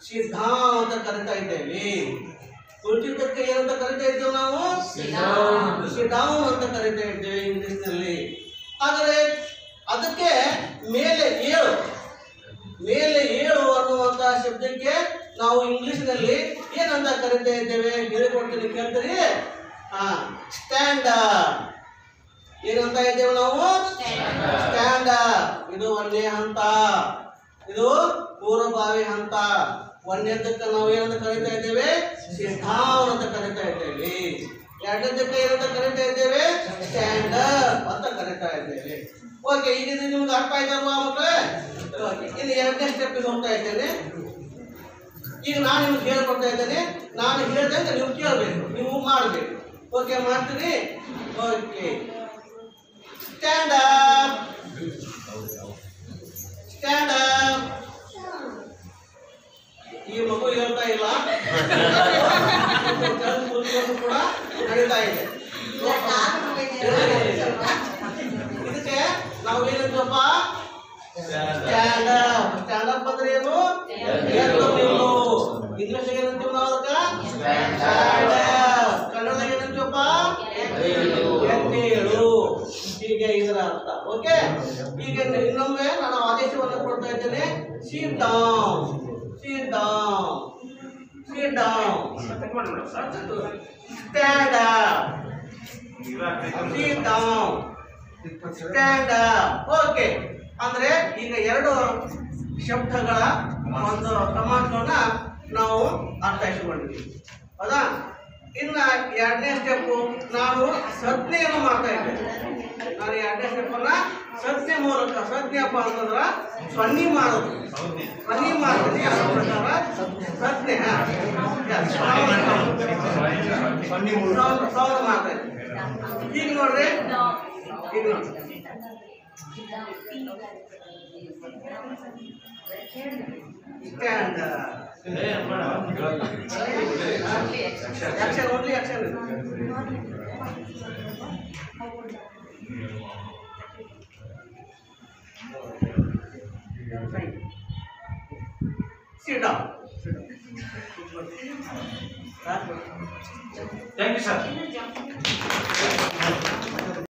ಸಿದ್ಧ ಅಂತ ಕರಿತಾ ಇದ್ದೇವೆ ಕುಳಿತಿದ್ದಕ್ಕೆ ಏನಂತ ಕರಿತಾ ಇದ್ದೇವೆ ನಾವು ಡೌನ್ ಅಂತ ಕರಿತಾ ಇದ್ದೇವೆ ಇಂಗ್ಲಿಷ್ ನಲ್ಲಿ ಆದರೆ ಅದಕ್ಕೆ ಮೇಲೆ ಏಳು ಮೇಲೆ ಏಳು ಅನ್ನುವಂತಹ ಶಬ್ದಕ್ಕೆ ನಾವು ಇಂಗ್ಲಿಷ್ ನಲ್ಲಿ ಏನಂತ ಕರಿತಾ ಇದ್ದೇವೆ ಹೇಳಿಕೊಡ್ತೀನಿ ಕೇಳ್ತೀರಿ ಹಾ ಸ್ಟ್ಯಾಂಡ್ ಏನಂತ ಇದ್ದೇವೆ ನಾವು ಸ್ಟ್ಯಾಂಡ್ ಇದು ಒಂದೇ ಹಂತ ಇದು ಪೂರ್ವಭಾವಿ ಹಂತ ಒಂದನೇದಕ್ಕೆ ನಾವು ಏನಂತ ಕರಿತಾ ಇದ್ದೇವೆ ಸಿದ್ಧಾವನ್ ಅಂತ ಕರಿತಾ ಇದ್ದೇವೆ ಎರಡನೇದಕ್ಕೆ ಏನಂತ ಕರಿತಾ ಇದ್ದೇವೆ ಸ್ಟ್ಯಾಂಡ್ ಅಂತ ಕರಿತಾ ಇದ್ದೇವೆ ಓಕೆ ಈಗ ಇದು ನಿಮ್ಗೆ ಅರ್ಥ ಆಯ್ತಲ್ವಾ ಮಕ್ಕಳೇ ಓಕೆ ಇನ್ನು ಎರಡನೇ ಸ್ಟೆಪ್ ಹೋಗ್ತಾ ಇದ್ದೇನೆ ಈಗ ನಾನು ನಿಮ್ಗೆ ಹೇಳ್ಕೊಡ್ತಾ ಇದ್ದೇನೆ ನಾನು ಹೇಳ್ದಂಗೆ ನೀವು ಕೇಳಬೇಕು ನೀವು ಮಾಡಬೇಕು ಓಕೆ ಮಾಡ್ತೀರಿ okay stand up stand up ಈ ಮಗು ಹೇಳ್ತಾ ಇಲ್ಲ ಕೂತ್ಕೊಂಡು ಕೂಡ ನಡೀತಾ ಇದೆ ಇದಕ್ಕೆ ನಾವು ಏನಂತೀವಪ್ಪ ಸ್ಟ್ಯಾಂಡ್ ಅಪ್ ಸ್ಟ್ಯಾಂಡ್ ಅಪ್ ಅಂದ್ರೆ ಏನು ಎದ್ದು ನಿಲ್ಲು ಇಂಗ್ಲಿಷ್ ಏನಂತೀವಿ ನಾವು ಅದಕ್ಕೆ ಸ್ಟ್ಯಾಂಡ್ ಅಪ್ ಕನ್ನಡದಾಗ ಏನಂತೀವಪ್ಪ ಎದ್ದೇಳು ಹೀಗೆ ಇದರ ಅರ್ಥ ಓಕೆ ಈಗ ಇನ್ನೊಮ್ಮೆ ನಾನು ಆದೇಶವನ್ನು ಕೊಡ್ತಾ ಇದ್ದೇನೆ sit down sit down sit down stand up sit down stand up okay ಅಂದ್ರೆ ಈಗ ಎರಡು ಶಬ್ದಗಳ ಒಂದು ಕಮಾಂಡ್ಗಳನ್ನ ನಾವು ಅರ್ಥೈಸಿಕೊಂಡಿದ್ದೀವಿ ಹೌದಾ ಇನ್ನ ಎರಡನೇ ಸ್ಟೆಪ್ ನಾನು ಸಂಜ್ಞೆಯನ್ನು ಮಾಡ್ತಾ ಇದ್ದೇನೆ ನಾನು ಎರಡನೇ ಸ್ಟೆಪ್ ಅನ್ನ ಸಂಜ್ಞೆ ಮೂಲಕ ಸಂಜ್ಞೆಪ್ಪ ಅಂತಂದ್ರ ಸೊನ್ನೆ ಮಾಡೋದು ಸೊನ್ನೆ ಮಾಡ್ತೀನಿ ಅದರ ಪ್ರಕಾರ ಸಂಜ್ಞೆ ಹಾ. Yes, ಸೌಂಡ್ ಸೌಂಡ್ ಮಾಡ್ತಾ ಇದ್ದೀನಿ ಈಗ ನೋಡ್ರಿ ಈಗ ನೋಡಿ stand action only action Sit down. Thank you sir